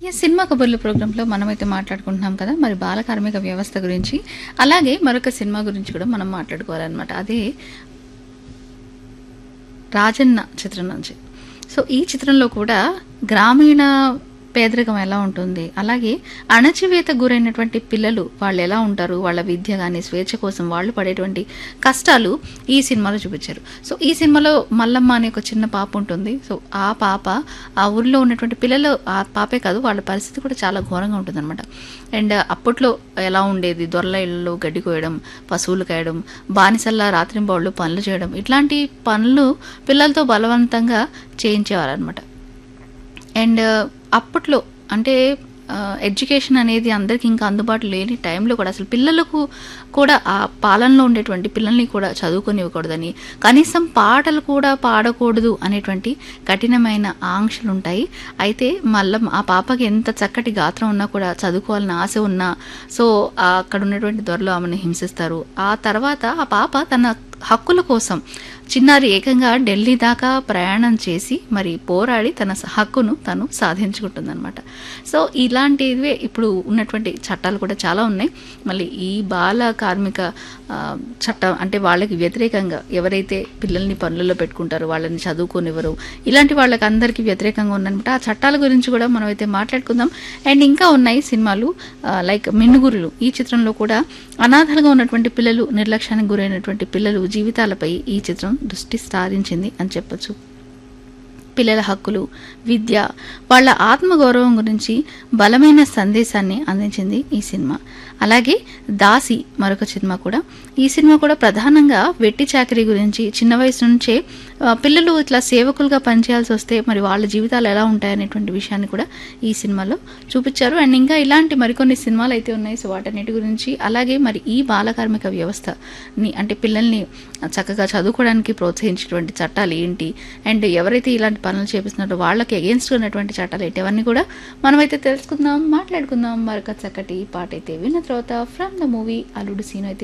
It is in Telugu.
ఈ సినిమా కబుర్ల ప్రోగ్రాంలో మనమైతే మాట్లాడుకుంటున్నాం కదా మరి బాల కార్మిక వ్యవస్థ గురించి అలాగే మరొక సినిమా గురించి కూడా మనం మాట్లాడుకోవాలన్నమాట అదే రాజన్న చిత్రం నుంచి సో ఈ చిత్రంలో కూడా గ్రామీణ పేదరికం ఎలా ఉంటుంది అలాగే అణచివేత గురైనటువంటి పిల్లలు వాళ్ళు ఎలా ఉంటారు వాళ్ళ విద్య కానీ స్వేచ్ఛ కోసం వాళ్ళు పడేటువంటి కష్టాలు ఈ సినిమాలో చూపించారు సో ఈ సినిమాలో మల్లమ్మ అనే ఒక చిన్న పాప ఉంటుంది సో ఆ పాప ఆ ఊర్లో ఉన్నటువంటి పిల్లలు ఆ పాపే కాదు వాళ్ళ పరిస్థితి కూడా చాలా ఘోరంగా ఉంటుంది అనమాట అండ్ అప్పట్లో ఎలా ఉండేది దొరల ఇళ్ళలో గడ్డి కోయడం పశువులు కాయడం బానిసల్లా రాత్రింబౌళ్ళు పనులు చేయడం ఇట్లాంటి పనులు పిల్లలతో బలవంతంగా చేయించేవారనమాట అండ్ అప్పట్లో అంటే ఎడ్యుకేషన్ అనేది అందరికి ఇంకా అందుబాటులో లేని టైంలో కూడా అసలు పిల్లలకు కూడా ఆ పాలనలో ఉండేటువంటి పిల్లల్ని కూడా చదువుకొనివ్వకూడదని కనీసం పాటలు కూడా పాడకూడదు అనేటువంటి కఠినమైన ఆంక్షలు ఉంటాయి అయితే మళ్ళీ ఆ పాపకి ఎంత చక్కటి గాత్రం ఉన్నా కూడా చదువుకోవాలని ఆశ ఉన్నా సో ఆ అక్కడ ఉన్నటువంటి దొరలో ఆమెను హింసిస్తారు ఆ తర్వాత ఆ పాప తన హక్కుల కోసం చిన్నారి ఏకంగా ఢిల్లీ దాకా ప్రయాణం చేసి మరి పోరాడి తన స- హక్కును తను సాధించుకుంటుందన్నమాట సో ఇలాంటివే ఇప్పుడు ఉన్నటువంటి చట్టాలు కూడా చాలా ఉన్నాయి మళ్ళీ ఈ బాల కార్మిక ఆ, చట్టం అంటే వాళ్ళకి వ్యతిరేకంగా ఎవరైతే పిల్లల్ని పనులలో పెట్టుకుంటారో వాళ్ళని చదువుకోనివ్వరు ఇలాంటి వాళ్ళకి అందరికీ వ్యతిరేకంగా ఉందన్నమాట ఆ చట్టాల గురించి కూడా మనం అయితే మాట్లాడుకుందాం అండ్ ఇంకా ఉన్నాయి సినిమాలు ఆ, లైక్ మిన్నుగురులు ఈ చిత్రంలో కూడా అనాథలుగా ఉన్నటువంటి పిల్లలు నిర్లక్ష్యానికి గురైనటువంటి పిల్లలు జీవితాలపై ఈ చిత్రం దృష్టి సారించింది అని చెప్పొచ్చు పిల్లల హక్కులు విద్య వాళ్ళ ఆత్మగౌరవం గురించి బలమైన సందేశాన్ని అందించింది ఈ సినిమా అలాగే దాసి మరొక సినిమా కూడా ఈ సినిమా కూడా ప్రధానంగా వెట్టి చాకరీ గురించి చిన్న వయసు నుంచే ఆ, పిల్లలు ఇట్లా సేవకులుగా పనిచేయాల్సి వస్తే మరి వాళ్ళ జీవితాలు ఎలా ఉంటాయనేటువంటి విషయాన్ని కూడా ఈ సినిమాలో చూపించారు అండ్ ఇంకా ఇలాంటి మరికొన్ని సినిమాలు అయితే ఉన్నాయి సో వాటన్నిటి గురించి అలాగే మరి ఈ బాల కార్మిక వ్యవస్థని అంటే పిల్లల్ని చక్కగా చదువుకోవడానికి ప్రోత్సహించేటువంటి చట్టాలు ఏంటి అండ్ ఎవరైతే ఇలాంటి పనులు చేపిస్తున్నారో వాళ్ళకి అగేన్స్ట్ ఉన్నటువంటి చట్టాలు ఏంటి అవన్నీ కూడా మనమైతే తెలుసుకుందాం మాట్లాడుకుందాం మరొక చక్కటి పాట అయితే విన్న తర్వాత from the movie Alludu Seenu అయితే